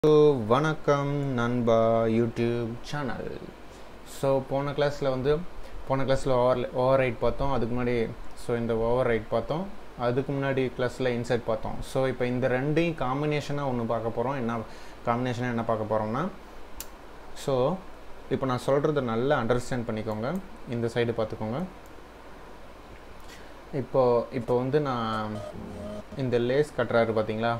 வணக்கம் நண்பா YouTube channel so போன கிளாஸில் வந்து போன கிளாஸில் ஓவர் ஓவர் ரைட் பார்த்தோம் அதுக்கு முன்னாடி ஸோ இந்த ஓவர் ரைட் பார்த்தோம் அதுக்கு முன்னாடி கிளாஸில் இன்சைட் பார்த்தோம் ஸோ இப்போ இந்த ரெண்டையும் காம்பினேஷனாக ஒன்று பார்க்க போகிறோம் என்ன காம்பினேஷனாக என்ன பார்க்க போகிறோம்னா ஸோ இப்போ நான் சொல்கிறத நல்லா அண்டர்ஸ்டாண்ட் பண்ணிக்கோங்க இந்த சைடு பார்த்துக்கோங்க இப்போ இப்போ வந்து நான் இந்த லேஸ் கட்டுறாரு பார்த்தீங்களா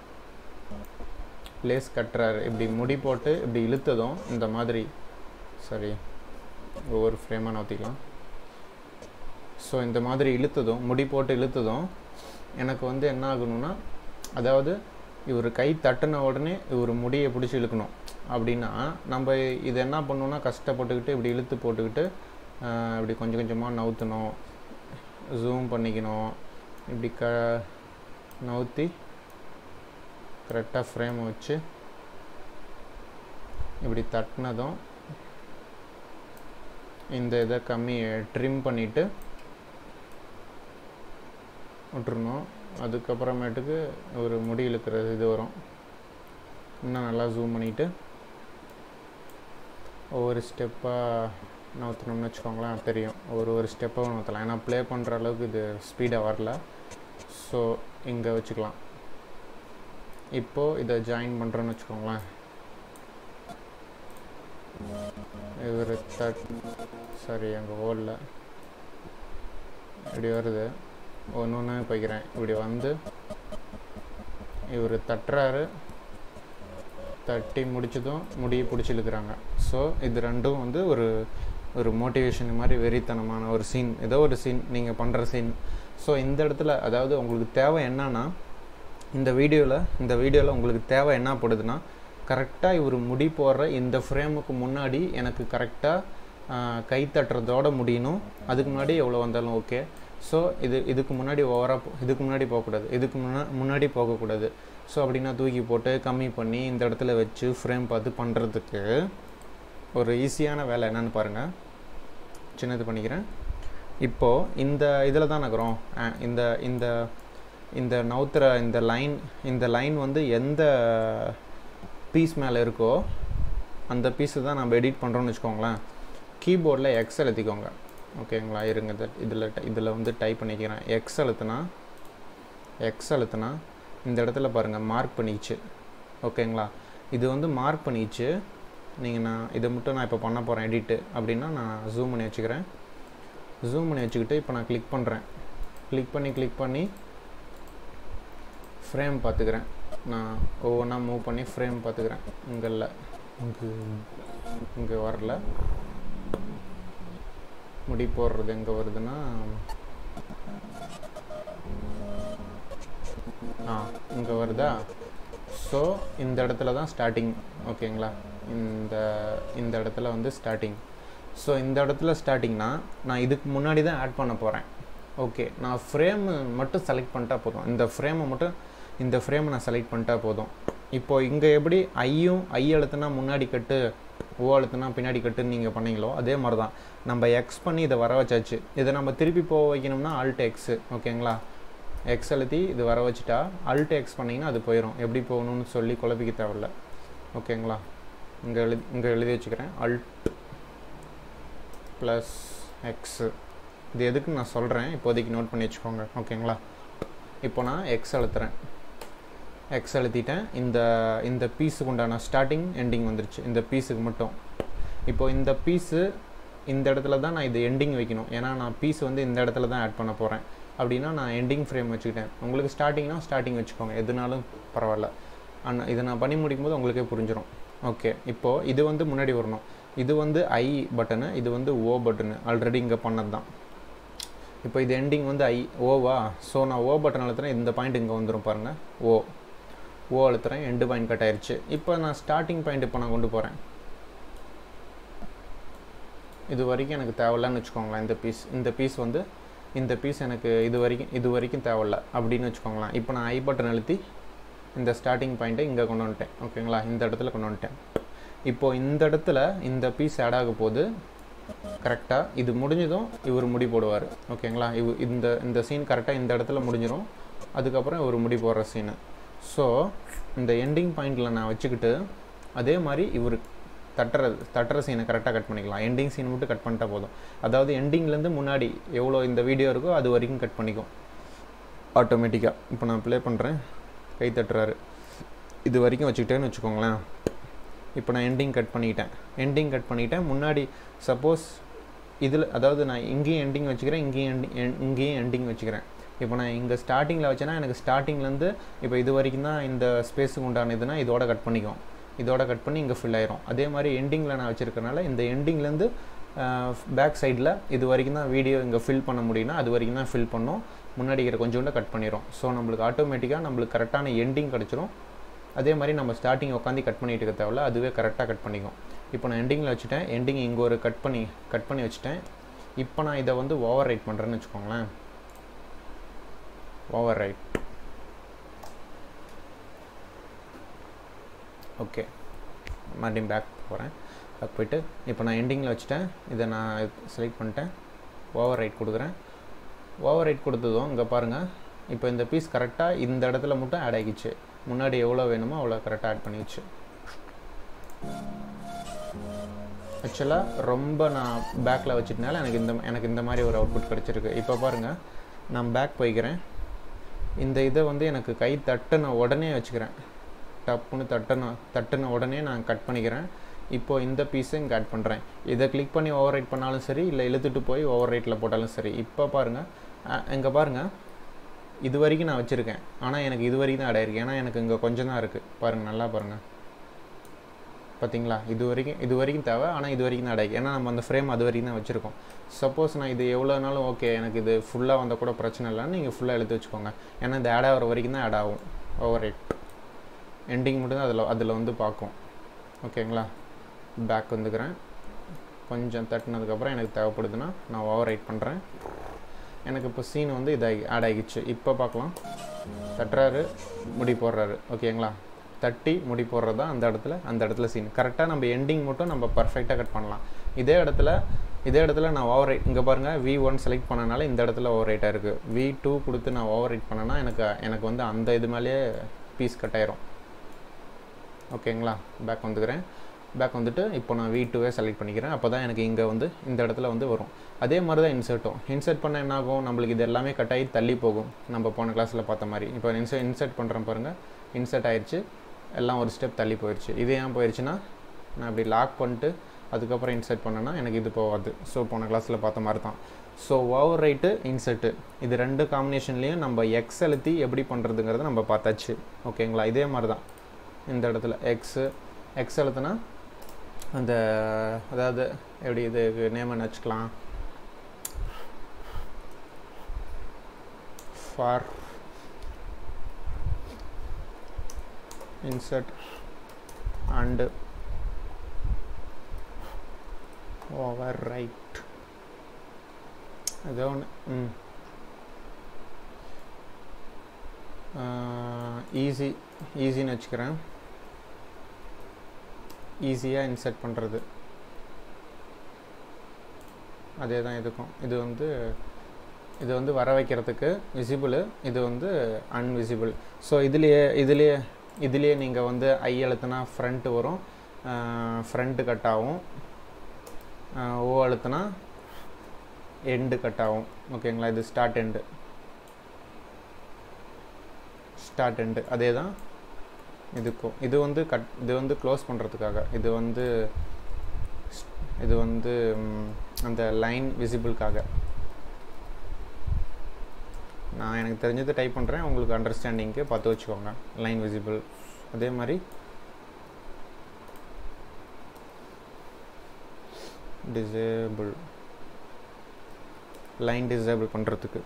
லேஸ் கட்டுறாரு இப்படி முடி போட்டு இப்படி இழுத்ததும் இந்த மாதிரி சரி ஒவ்வொரு ஃப்ரேமாக நோத்திக்கலாம் ஸோ இந்த மாதிரி இழுத்ததும் முடி போட்டு இழுத்ததும் எனக்கு வந்து என்ன ஆகணும்னா அதாவது இவர் கை தட்டின உடனே இவர் முடியை பிடிச்சி இழுக்கணும் அப்படின்னா நம்ம இது என்ன பண்ணணும்னா கஷ்டப்பட்டுக்கிட்டு இப்படி இழுத்து போட்டுக்கிட்டு ஆஹ், இப்படி கொஞ்சம் கொஞ்சமாக நவுத்தணும் ஜூம் பண்ணிக்கணும் இப்படி க நவுத்தி கரெக்டாக ஃப்ரேம் வச்சு இப்படி தட்டினதும் இந்த இதை கம்மி ட்ரிம் பண்ணிவிட்டு விட்டுறணும் அதுக்கப்புறமேட்டுக்கு ஒரு முடி இழுக்கிற இது வரும் இன்னும் நல்லா ஜூம் பண்ணிவிட்டு ஒவ்வொரு ஸ்டெப்பாக நவுத்தணும்னு வச்சுக்கோங்களேன் தெரியும் ஒரு ஒரு ஸ்டெப்பாக நவுத்தலாம் ஏன்னா ப்ளே பண்ணுற அளவுக்கு இது ஸ்பீடாக வரல ஸோ இங்கே வச்சுக்கலாம் இப்போது இதை ஜாயின் பண்ணுறோன்னு வச்சுக்கோங்களேன் இவர் தட் சாரி அங்கே ஓடல இப்படி வருது ஒன்று ஒன்று போய்க்கிறேன் இப்படி வந்து இவர் தட்டுறாரு தட்டி முடிச்சதும் முடியை பிடிச்சி இழுக்கிறாங்க ஸோ இது ரெண்டும் வந்து ஒரு ஒரு மோட்டிவேஷன் மாதிரி வெறித்தனமான ஒரு சீன் ஏதோ ஒரு சீன் நீங்கள் பண்ணுற சீன் ஸோ இந்த இடத்துல அதாவது உங்களுக்கு தேவை என்னன்னா இந்த வீடியோவில் இந்த வீடியோவில் உங்களுக்கு தேவை என்ன படுதுன்னா கரெக்டாக இவர் முடி போடுற இந்த ஃப்ரேமுக்கு முன்னாடி எனக்கு கரெக்டாக கை தட்டுறதோட முடியணும் அதுக்கு முன்னாடி எவ்வளோ வந்தாலும் ஓகே ஸோ இது இதுக்கு முன்னாடி ஓவராக இதுக்கு முன்னாடி போகக்கூடாது இதுக்கு முன்னா முன்னாடி போகக்கூடாது ஸோ அப்படின்னா தூக்கி போட்டு கம்மி பண்ணி இந்த இடத்துல வச்சு ஃப்ரேம் பார்த்து பண்ணுறதுக்கு ஒரு ஈஸியான வேலை என்னன்னு பாருங்கள் சின்னது பண்ணிக்கிறேன் இப்போது இந்த இதில் தான் நகரும் அஹ் இந்த இந்த இந்த நவுத்துற இந்த லைன் இந்த லைன் வந்து எந்த பீஸ் மேலே இருக்கோ அந்த பீஸை தான் நம்ம எடிட் பண்ணுறோம்னு வச்சுக்கோங்களேன் கீபோர்டில் எக்ஸ் அழுத்திக்கோங்க ஓகேங்களா இருங்க இதில் இதில் வந்து டைப் பண்ணிக்கிறேன் எக்ஸ் அழுத்துனா எக்ஸ் அழுத்துனா இந்த இடத்துல பாருங்கள் மார்க் பண்ணிச்சு ஓகேங்களா இது வந்து மார்க் பண்ணிச்சு நீங்கள் நான் இதை மட்டும் நான் இப்போ பண்ண போகிறேன் எடிட்டு அப்படின்னா நான் ஜூம் பண்ணி வச்சுக்கிறேன் ஜூம் பண்ணி வச்சுக்கிட்டு இப்போ நான் கிளிக் பண்ணுறேன் கிளிக் பண்ணி கிளிக் பண்ணி ஃப்ரேம் பார்த்துக்கிறேன் நான் ஒவ்வொன்றா மூவ் பண்ணி ஃப்ரேம் பார்த்துக்கிறேன் இங்கே இல்லை இங்கே இங்கே வரல முடி போடுறது எங்கே வருதுன்னா ஆ இங்கே வருதா ஸோ இந்த இடத்துல தான் ஸ்டார்டிங் ஓகேங்களா இந்த இந்த இடத்துல வந்து ஸ்டார்டிங் ஸோ இந்த இடத்துல ஸ்டார்டிங்னா நான் இதுக்கு முன்னாடி தான் ஆட் பண்ண போகிறேன் ஓகே நான் ஃப்ரேம் மட்டும் செலக்ட் பண்ணிட்டா போதும் இந்த ஃப்ரேமை மட்டும் இந்த ஃப்ரேமை நான் செலக்ட் பண்ணிட்டா போதும் இப்போ இங்கே எப்படி ஐயும் ஐ அழுத்துனா முன்னாடி கட்டு ஓ அழுத்துனா பின்னாடி கட்டுன்னு நீங்கள் பண்ணீங்களோ அதே மாதிரி தான் நம்ம எக்ஸ் பண்ணி இதை வர வச்சாச்சு இதை நம்ம திருப்பி போக வைக்கணும்னா ஆல்ட் எக்ஸு ஓகேங்களா எக்ஸ் அழுத்தி இது வர வச்சுட்டா அல்ட் எக்ஸ் பண்ணிங்கன்னா அது போயிடும் எப்படி போகணும்னு சொல்லி குழப்பிக்க தேவையில்ல ஓகேங்களா இங்கே எழுதி இங்கே எழுதி வச்சுக்கிறேன் அல்ட் ப்ளஸ் எக்ஸு இது எதுக்கு நான் சொல்கிறேன் இப்போதைக்கு நோட் பண்ணி வச்சுக்கோங்க ஓகேங்களா இப்போ நான் எக்ஸ் அழுத்துறேன் எக்ஸ் அழுத்திட்டேன் இந்த இந்த பீஸுக்கு உண்டான ஸ்டார்டிங் எண்டிங் வந்துருச்சு இந்த பீஸுக்கு மட்டும் இப்போ இந்த பீஸு இந்த இடத்துல தான் நான் இது எண்டிங் வைக்கணும் ஏன்னா நான் பீஸ் வந்து இந்த இடத்துல தான் ஆட் பண்ண போகிறேன் அப்படின்னா நான் எண்டிங் ஃப்ரேம் வச்சுக்கிட்டேன் உங்களுக்கு ஸ்டார்டிங்னா ஸ்டார்டிங் வச்சுக்கோங்க எதுனாலும் பரவாயில்ல ஆனால் இதை நான் பண்ணி முடிக்கும் போது உங்களுக்கே புரிஞ்சிடும் ஓகே இப்போது இது வந்து முன்னாடி வரணும் இது வந்து ஐ பட்டனு இது வந்து ஓ பட்டனு ஆல்ரெடி இங்கே பண்ணது தான் இப்போ இது எண்டிங் வந்து ஐ ஓவா ஸோ நான் ஓ பட்டன் அழுத்துறேன் இந்த பாயிண்ட் இங்கே வந்துடும் பாருங்கள் ஓ ஓ அழுத்துறேன் எண்டு பாயிண்ட் கட் ஆயிருச்சு இப்போ நான் ஸ்டார்டிங் பாயிண்ட் இப்போ நான் கொண்டு போகிறேன் இது வரைக்கும் எனக்கு தேவையில்லன்னு வச்சுக்கோங்களேன் இந்த பீஸ் இந்த பீஸ் வந்து இந்த பீஸ் எனக்கு இது வரைக்கும் இது வரைக்கும் தேவையில்ல அப்படின்னு வச்சுக்கோங்களேன் இப்போ நான் ஐ பட்டன் அழுத்தி இந்த ஸ்டார்டிங் பாயிண்ட்டை இங்கே கொண்டு வந்துட்டேன் ஓகேங்களா இந்த இடத்துல கொண்டு வந்துட்டேன் இப்போது இந்த இடத்துல இந்த பீஸ் ஆட் ஆக போது கரெக்டாக இது முடிஞ்சதும் இவர் முடி போடுவார் ஓகேங்களா இவ் இந்த இந்த சீன் கரெக்டாக இந்த இடத்துல முடிஞ்சிடும் அதுக்கப்புறம் இவர் முடி போடுற சீனு ஸோ இந்த எண்டிங் பாயிண்டில் நான் வச்சுக்கிட்டு அதே மாதிரி இவர் தட்டுற தட்டுற சீனை கரெக்டாக கட் பண்ணிக்கலாம் எண்டிங் சீன் மட்டும் கட் பண்ணிட்டா போதும் அதாவது எண்டிங்லேருந்து முன்னாடி எவ்வளோ இந்த வீடியோ இருக்கோ அது வரைக்கும் கட் பண்ணிக்கும் ஆட்டோமேட்டிக்காக இப்போ நான் ப்ளே பண்ணுறேன் கை தட்டுறாரு இது வரைக்கும் வச்சுக்கிட்டேன்னு வச்சுக்கோங்களேன் இப்போ நான் எண்டிங் கட் பண்ணிக்கிட்டேன் எண்டிங் கட் பண்ணிக்கிட்டேன் முன்னாடி சப்போஸ் இதில் அதாவது நான் இங்கேயும் எண்டிங் வச்சுக்கிறேன் இங்கேயும் எண்டிங் இங்கேயும் எண்டிங் வச்சுக்கிறேன் இப்போ நான் இங்கே ஸ்டார்டிங்கில் வச்சேன்னா எனக்கு ஸ்டார்டிங்லேருந்து இப்போ இது வரைக்கும் தான் இந்த ஸ்பேஸுக்கு உண்டான இதுனா இதோட கட் பண்ணிக்கும் இதோட கட் பண்ணி இங்கே ஃபில் ஆயிரும் அதே மாதிரி எண்டிங்கில் நான் வச்சுருக்கனால இந்த எண்டிங்லேருந்து பேக் சைடில் இது வரைக்கும் தான் வீடியோ இங்கே ஃபில் பண்ண முடியும்னா அது வரைக்கும் தான் ஃபில் பண்ணோம் முன்னாடி இருக்கிற கொஞ்சோண்டு கட் பண்ணிடும் ஸோ நம்மளுக்கு ஆட்டோமேட்டிக்காக நம்மளுக்கு கரெக்டான எண்டிங் கிடச்சிரும் அதே மாதிரி நம்ம ஸ்டார்டிங் உட்காந்து கட் பண்ணிட்டு இருக்க தேவையில்ல அதுவே கரெக்டாக கட் பண்ணிக்கும் இப்போ நான் எண்டிங்கில் வச்சுட்டேன் எண்டிங் இங்கே ஒரு கட் பண்ணி கட் பண்ணி வச்சுட்டேன் இப்போ நான் இதை வந்து ஓவர் ரைட் பண்ணுறேன்னு வச்சுக்கோங்களேன் ஓவர் ரைட் ஓகே மறுபடியும் பேக் போகிறேன் பேக் போயிட்டு இப்போ நான் எண்டிங்கில் வச்சுட்டேன் இதை நான் செலக்ட் பண்ணிட்டேன் ஓவர் ரைட் கொடுக்குறேன் ஓவர் ரைட் கொடுத்ததும் இங்கே பாருங்கள் இப்போ இந்த பீஸ் கரெக்டாக இந்த இடத்துல மட்டும் ஆட் ஆகிச்சு முன்னாடி எவ்வளோ வேணுமோ அவ்வளோ கரெக்டாக ஆட் பண்ணிச்சு ஆக்சுவலாக ரொம்ப நான் பேக்கில் வச்சுட்டனால எனக்கு இந்த எனக்கு இந்த மாதிரி ஒரு அவுட்புட் கிடச்சிருக்கு இப்போ பாருங்கள் நான் பேக் போய்க்கிறேன் இந்த இதை வந்து எனக்கு கை தட்டுன உடனே வச்சுக்கிறேன் டப்புன்னு தட்டுன தட்டுன உடனே நான் கட் பண்ணிக்கிறேன் இப்போ இந்த பீஸை இங்கே ஆட் பண்ணுறேன் இதை கிளிக் பண்ணி ஓவர் ரைட் பண்ணாலும் சரி இல்லை இழுத்துட்டு போய் ஓவர் ரைட்டில் போட்டாலும் சரி இப்போ பாருங்கள் இங்கே பாருங்கள் இது வரைக்கும் நான் வச்சுருக்கேன் ஆனால் எனக்கு இது வரைக்கும் தான் ஆட் ஆயிருக்கு ஏன்னா எனக்கு இங்கே கொஞ்சம் தான் இருக்குது பாருங்கள் நல்லா பாருங்கள் பார்த்தீங்களா இது வரைக்கும் இது வரைக்கும் தேவை ஆனால் இது வரைக்கும் தான் ஆட் ஏன்னா நம்ம அந்த ஃப்ரேம் அது வரைக்கும் தான் வச்சுருக்கோம் சப்போஸ் நான் இது எவ்வளோ நாளும் ஓகே எனக்கு இது ஃபுல்லாக வந்தால் கூட பிரச்சனை இல்லைன்னு நீங்கள் ஃபுல்லாக எடுத்து வச்சுக்கோங்க ஏன்னா இந்த ஆட் ஆகிற வரைக்கும் தான் ஆட் ஆகும் ஓவர் ரைட் எண்டிங் மட்டும் தான் அதில் அதில் வந்து பார்க்கும் ஓகேங்களா பேக் வந்துக்கிறேன் கொஞ்சம் தட்டினதுக்கப்புறம் எனக்கு தேவைப்படுதுன்னா நான் ஓவர் ரைட் பண்ணுறேன் எனக்கு இப்போ சீன் வந்து இதாகி ஆட் ஆகிடுச்சு இப்போ பார்க்கலாம் தட்டுறாரு முடி போடுறாரு ஓகேங்களா தட்டி முடி போடுறது தான் அந்த இடத்துல அந்த இடத்துல சீன் கரெக்டாக நம்ம எண்டிங் மட்டும் நம்ம பர்ஃபெக்டாக கட் பண்ணலாம் இதே இடத்துல இதே இடத்துல நான் ஓவர் ரைட் இங்கே பாருங்கள் வி ஒன் செலக்ட் பண்ணனால இந்த இடத்துல ஓவர் ரைட்டாக இருக்குது வி டூ கொடுத்து நான் ஓவர் ரைட் பண்ணேன்னா எனக்கு எனக்கு வந்து அந்த இது மேலேயே பீஸ் கட் ஆயிரும் ஓகேங்களா பேக் வந்துக்கிறேன் பேக் வந்துட்டு இப்போ நான் வி டூவே செலக்ட் பண்ணிக்கிறேன் அப்போ தான் எனக்கு இங்கே வந்து இந்த இடத்துல வந்து வரும் அதே மாதிரி தான் இன்சர்ட்டும் இன்சர்ட் பண்ண என்ன ஆகும் நம்மளுக்கு இது எல்லாமே கட் ஆகி தள்ளி போகும் நம்ம போன கிளாஸில் பார்த்த மாதிரி இப்போ இன்சர்ட் இன்சர்ட் பண்ணுறேன் பாருங்கள் இன்சர்ட் ஆயிடுச்சு எல்லாம் ஒரு ஸ்டெப் தள்ளி போயிடுச்சு இது ஏன் போயிடுச்சுன்னா நான் இப்படி லாக் பண்ணிட்டு அதுக்கப்புறம் இன்சர்ட் பண்ணேன்னா எனக்கு இது போகாது ஸோ போன கிளாஸில் பார்த்த மாதிரி தான் ஸோ ஓவர் ரைட்டு இன்சர்ட்டு இது ரெண்டு காம்பினேஷன்லேயும் நம்ம எக்ஸ் அழுத்தி எப்படி பண்ணுறதுங்கிறத நம்ம பார்த்தாச்சு ஓகேங்களா இதே மாதிரி தான் இந்த இடத்துல எக்ஸு எக்ஸ் அழுத்துனா அந்த அதாவது எப்படி இதுக்கு நேம் என்ன வச்சுக்கலாம் ஃபார் insert and overwrite ஏதோ ஒன்று ம் ஈஸி ஈஸின்னு வச்சுக்கிறேன் ஈஸியாக இன்சர்ட் பண்ணுறது அதே தான் இதுக்கும் இது வந்து இது வந்து வர வைக்கிறதுக்கு விசிபிள் இது வந்து அன்விசிபிள் ஸோ இதுலேயே இதுலேயே இதுலேயே நீங்கள் வந்து ஐ அழுத்தினா ஃப்ரண்ட்டு வரும் ஃப்ரண்ட்டு கட் ஆகும் ஓ அழுத்தினா எண்டு கட் ஆகும் ஓகேங்களா இது ஸ்டார்ட் எண்டு ஸ்டார்ட் எண்டு அதே தான் இதுக்கும் இது வந்து கட் இது வந்து க்ளோஸ் பண்ணுறதுக்காக இது வந்து இது வந்து அந்த லைன் விசிபிளுக்காக நான் எனக்கு தெரிஞ்சது டைப் பண்ணுறேன் உங்களுக்கு அண்டர்ஸ்டாண்டிங்க்கு பார்த்து வச்சுக்கோங்க லைன் விசிபிள் அதே மாதிரி டிசேபிள் லைன் டிசேபிள் பண்ணுறதுக்கு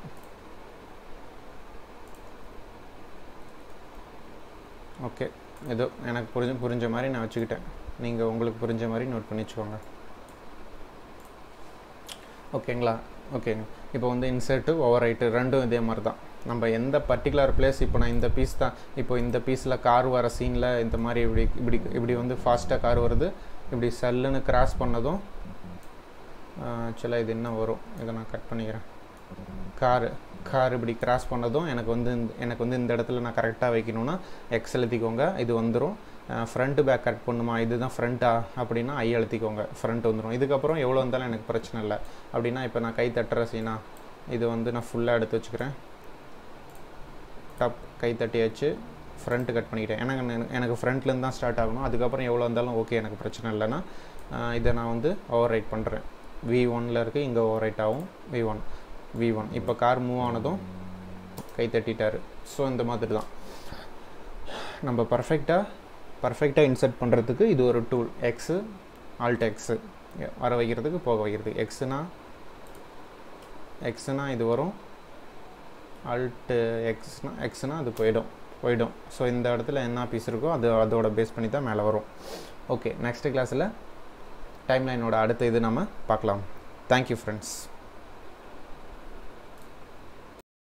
ஓகே ஏதோ எனக்கு புரிஞ்ச புரிஞ்ச மாதிரி நான் வச்சுக்கிட்டேன் நீங்கள் உங்களுக்கு புரிஞ்ச மாதிரி நோட் பண்ணி வச்சுக்கோங்க ஓகேங்களா ஓகேங்க இப்போ வந்து இன்சர்ட்டு ஓவர் ரைட்டு ரெண்டும் இதே மாதிரி தான் நம்ம எந்த பர்டிகுலர் பிளேஸ் இப்போ நான் இந்த பீஸ் தான் இப்போ இந்த பீஸில் கார் வர சீனில் இந்த மாதிரி இப்படி இப்படி இப்படி வந்து ஃபாஸ்ட்டாக கார் வருது இப்படி சல்லுன்னு கிராஸ் பண்ணதும் ஆக்சுவலாக இது என்ன வரும் இதை நான் கட் பண்ணிக்கிறேன் காரு கார் இப்படி கிராஸ் பண்ணதும் எனக்கு வந்து இந்த- எனக்கு வந்து இந்த இடத்துல நான் கரெக்டாக வைக்கணும்னா எக்ஸ் அழுத்திக்கோங்க இது வந்துடும் ஃப்ரண்ட்டு பேக் கட் பண்ணுமா இதுதான் ஃப்ரண்ட்டா அப்படின்னா ஐ அழுத்திக்கோங்க ஃப்ரண்ட் வந்துடும் இதுக்கப்புறம் எவ்வளோ வந்தாலும் எனக்கு பிரச்சனை இல்லை அப்படின்னா இப்போ நான் கை தட்டுற சீனா இது வந்து நான் ஃபுல்லாக எடுத்து வச்சுக்கிறேன் டப் கை தட்டியாச்சு ஃப்ரண்ட் கட் பண்ணிக்கிட்டேன் எனக்கு எனக்கு- எனக்கு ஃப்ரண்ட்லேருந்து தான் ஸ்டார்ட் ஆகணும் அதுக்கப்புறம் எவ்வளோ இருந்தாலும் ஓகே எனக்கு பிரச்சனை இல்லைன்னா ஆஹ் இதை நான் வந்து ஓவர் ரைட் பண்ணுறேன் வி ஒனில் இருக்குது இங்கே ஓவர் ரைட் ஆகும் வி ஒன் வி ஒன் இப்போ கார் மூவ் ஆனதும் கை தட்டிட்டாரு ஸோ இந்த மாதிரி தான் நம்ம பர்ஃபெக்டாக பர்ஃபெக்டாக இன்சர்ட் பண்ணுறதுக்கு இது ஒரு டூல் எக்ஸு ஆல்ட் எக்ஸு வர வைக்கிறதுக்கு போக வைக்கிறதுக்கு எக்ஸுனா எக்ஸுனா இது வரும் ஆல்ட்டு எக்ஸ்னா எக்ஸ்னா அது போயிடும் போயிடும் ஸோ இந்த இடத்துல என்ன பீஸ் இருக்கோ அது அதோட பேஸ் பண்ணி தான் மேலே வரும் ஓகே நெக்ஸ்ட் கிளாஸில் டைம்லைனோட அடுத்த இது நம்ம பார்க்கலாம் தேங்க்யூ ஃப்ரெண்ட்ஸ்